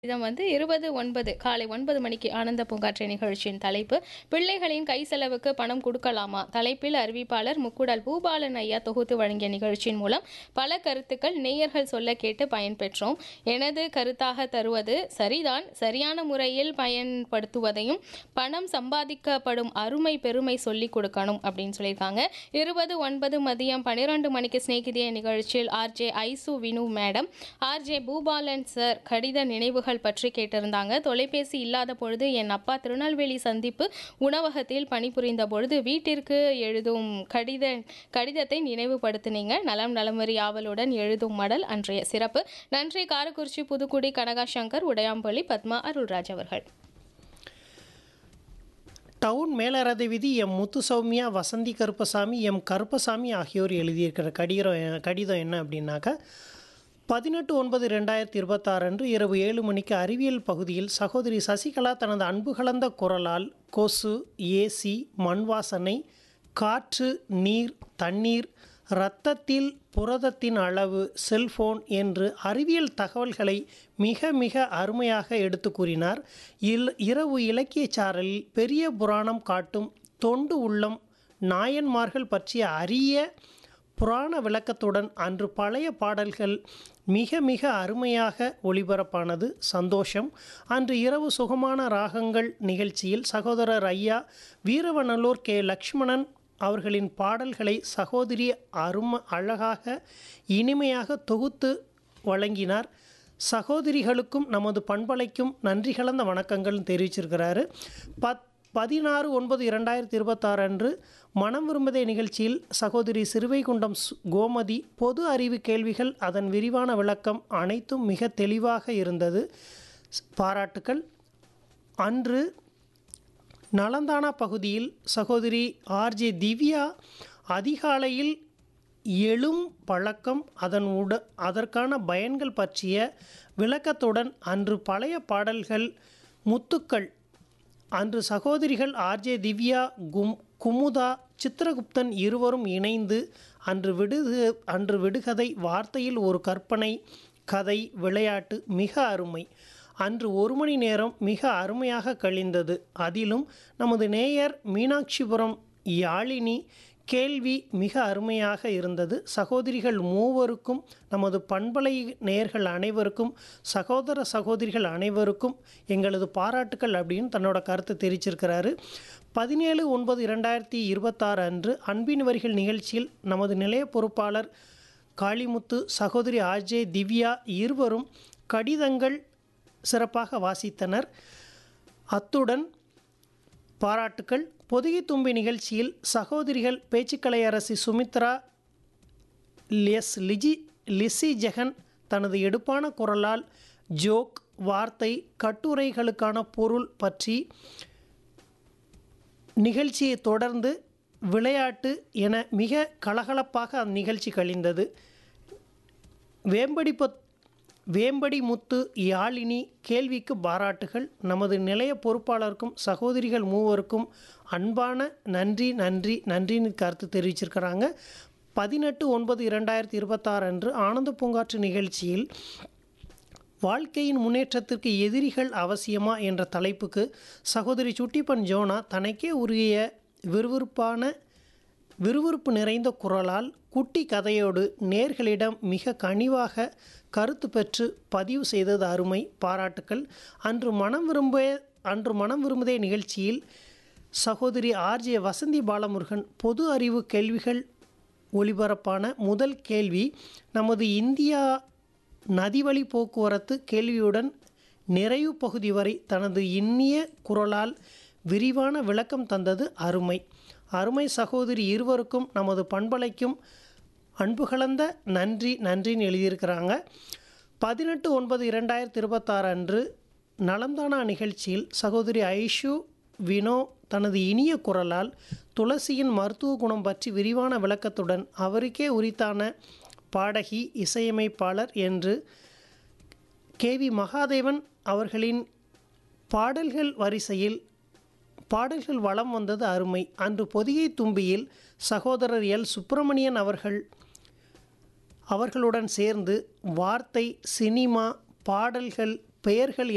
இடம் வந்து 20/9 காலை 9 மணிக்கு ஆனந்த பூங்காற்றை நிகழ்ச்சியின் தலைப்பு பிள்ளைகளின் கை செலவுக்கு பணம் கொடுக்கலாமா தலைப்பில் அறிவிப்பாளர் முக்குடல் பூபாலன் ஐயா தொகுத்து வழங்கிய நிகழ்ச்சியின் மூலம் பல கருத்துக்கள் நேயர்கள் சொல்ல கேட்டு பயன்பெற்றோம் எனது கருத்தாக தருவது சரிதான் சரியான முறையில் பயன்படுத்துவதையும் பணம் சம்பாதிக்கப்படும் அருமை பெருமை சொல்லி கொடுக்கணும் அப்படின்னு சொல்லியிருக்காங்க இருபது ஒன்பது மதியம் பன்னிரெண்டு மணிக்கு சிநேகிதிய நிகழ்ச்சியில் RJ Aisu Vinu madam RJ Bhupalan sir கடித நினைவுகள் பற்றி கேட்டிருந்தாங்க தொலைபேசி இல்லாத பொழுது என் அப்பா திருநெல்வேலி சந்திப்பு உணவகத்தில் பணிபுரிந்த பொழுது வீட்டிற்கு எழுதும் கடித கடிதத்தை நினைவுபடுத்தினீங்க நலம் நலமறி ஆவலுடன் எழுதும் மடல் அன்றைய சிறப்பு நன்றி காரக்குறிச்சி புதுக்குடி கனகா சங்கர் உடையாம்பள்ளி பத்மா அருள்ராஜ் அவர்கள் டவுன் மேலரத விதி எம் முத்துசௌமியா வசந்தி கருப்பசாமி எம் கருப்பசாமி ஆகியோர் எழுதியிருக்கிற கடிதம் கடிதம் என்ன அப்படின்னாக்கா பதினெட்டு ஒன்பது ரெண்டாயிரத்தி இருபத்தாறு அன்று இரவு ஏழு மணிக்கு அறிவியல் பகுதியில் சகோதரி சசிகலா தனது அன்பு கலந்த குரலால் கொசு ஏசி மண் வாசனை காற்று நீர் தண்ணீர் இரத்தத்தில் புரதத்தின் அளவு செல்போன் என்று அறிவியல் தகவல்களை மிக மிக அருமையாக எடுத்து கூறினார் இல் இரவு இலக்கிய சாரலில் பெரிய புராணம் காட்டும் தொண்டு உள்ளம் நாயன்மார்கள் பற்றிய அரிய புராண விளக்கத்துடன் அன்று பழைய பாடல்கள் மிக மிக அருமையாக ஒளிபரப்பானது சந்தோஷம் அன்று இரவு சுகமான ராகங்கள் நிகழ்ச்சியில் சகோதரர் ஐயா வீரவநல்லூர் கே லக்ஷ்மணன் அவர்களின் பாடல்களை சகோதரி அரும அழகாக இனிமையாக தொகுத்து வழங்கினார் சகோதரிகளுக்கும் நமது பண்பலைக்கும் நன்றி கலந்த வணக்கங்கள் தெரிவிச்சிருக்கிறாரு பத் பதினாறு ஒன்பது இரண்டாயிரத்தி இருபத்தாறு அன்று மனம் விரும்பதே நிகழ்ச்சியில் சகோதரி சிறுவைகுண்டம் சு- கோமதி பொது அறிவு கேள்விகள் அதன் விரிவான விளக்கம் அனைத்தும் மிக தெளிவாக இருந்தது ஸ்- பாராட்டுக்கள் அன்று நலந்தானா பகுதியில் சகோதரி ஆர்ஜே திவ்யா அதிகாலையில் எழும் பழக்கம் அதன் உட அதற்கான பயன்கள் பற்றிய விளக்கத்துடன் அன்று பழைய பாடல்கள் முத்துக்கள் அன்று சகோதரிகள் ஆர்ஜே திவ்யா கும் குமுதா சித்திரகுப்தன் இருவரும் இணைந்து அன்று விடுது அன்று விடுகதை வார்த்தையில் ஒரு கற்பனை கதை விளையாட்டு மிக அருமை அன்று ஒரு மணி நேரம் மிக அருமையாக கழிந்தது அதிலும் நமது நேயர் மீனாட்சிபுரம் யாழினி கேள்வி மிக அருமையாக இருந்தது சகோதரிகள் மூவருக்கும் நமது பண்பலை நேயர்கள் அனைவருக்கும் சகோதர சகோதரிகள் அனைவருக்கும் எங்களது பாராட்டுக்கள் அப்படின்னு தன்னோட கருத்தை தெரிவிச்சிருக்கிறாரு பதினேழு ஒன்பது இரண்டாயிரத்தி இருபத்தாறு அன்று அன்பின் வரிகள் நிகழ்ச்சியில் நமது நிலைய பொறுப்பாளர் காளிமுத்து சகோதரி ஆர்ஜே திவ்யா இருவரும் கடிதங்கள் சிறப்பாக வாசித்தனர் அத்துடன் பாராட்டுக்கள் பொதுகை தும்பி நிகழ்ச்சியில் சகோதரிகள் பேச்சுக்கலை அரசி சுமித்ரா எஸ் லிஜி லிசி ஜெகன் தனது எடுப்பான குரலால் ஜோக் வார்த்தை கட்டுரைகளுக்கான பொருள் பற்றி நிகழ்ச்சியை தொடர்ந்து விளையாட்டு என மிக கலகலப்பாக அந்த நிகழ்ச்சி கழிந்தது வேம்படி பொத் வேம்படி முத்து யாழினி கேள்விக்கு பாராட்டுகள் நமது நிலைய பொறுப்பாளருக்கும் சகோதரிகள் மூவருக்கும் அன்பான நன்றி நன்றி நன்றின்னு கருத்து தெரிவிச்சிருக்கிறாங்க பதினெட்டு ஒன்பது இரண்டாயிரத்தி இருபத்தாறு அன்று ஆனந்த பூங்காற்று நிகழ்ச்சியில் வாழ்க்கையின் முன்னேற்றத்திற்கு எதிரிகள் அவசியமா என்ற தலைப்புக்கு சகோதரி சுட்டிப்பன் ஜோனா தனக்கே உரிய விறுவிறுப்பான விறுவிறுப்பு நிறைந்த குரலால் குட்டி கதையோடு நேர்களிடம் மிக கனிவாக கருத்து பெற்று பதிவு செய்தது அருமை பாராட்டுக்கள் அன்று மனம் விரும்ப அன்று மனம் விரும்புதே நிகழ்ச்சியில் சகோதரி ஆர்ஜே வசந்தி பாலமுருகன் பொது அறிவு கேள்விகள் ஒளிபரப்பான முதல் கேள்வி நமது இந்தியா நதிவழி போக்குவரத்து கேள்வியுடன் நிறைவு பகுதி வரை தனது இன்னிய குரலால் விரிவான விளக்கம் தந்தது அருமை அருமை சகோதரி இருவருக்கும் நமது பண்பலைக்கும் அன்பு கலந்த நன்றி நன்றின்னு எழுதியிருக்கிறாங்க பதினெட்டு ஒன்பது இரண்டாயிரத்தி இருபத்தாறு அன்று நலம்தானா நிகழ்ச்சியில் சகோதரி ஐஷு வினோ தனது இனிய குரலால் துளசியின் மருத்துவ குணம் பற்றி விரிவான விளக்கத்துடன் அவருக்கே உரித்தான பாடகி இசையமைப்பாளர் என்று கேவி மகாதேவன் அவர்களின் பாடல்கள் வரிசையில் பாடல்கள் வலம் வந்தது அருமை அன்று பொதிகை தும்பியில் சகோதரர் எல் சுப்பிரமணியன் அவர்கள் அவர்களுடன் சேர்ந்து வார்த்தை சினிமா பாடல்கள் பெயர்கள்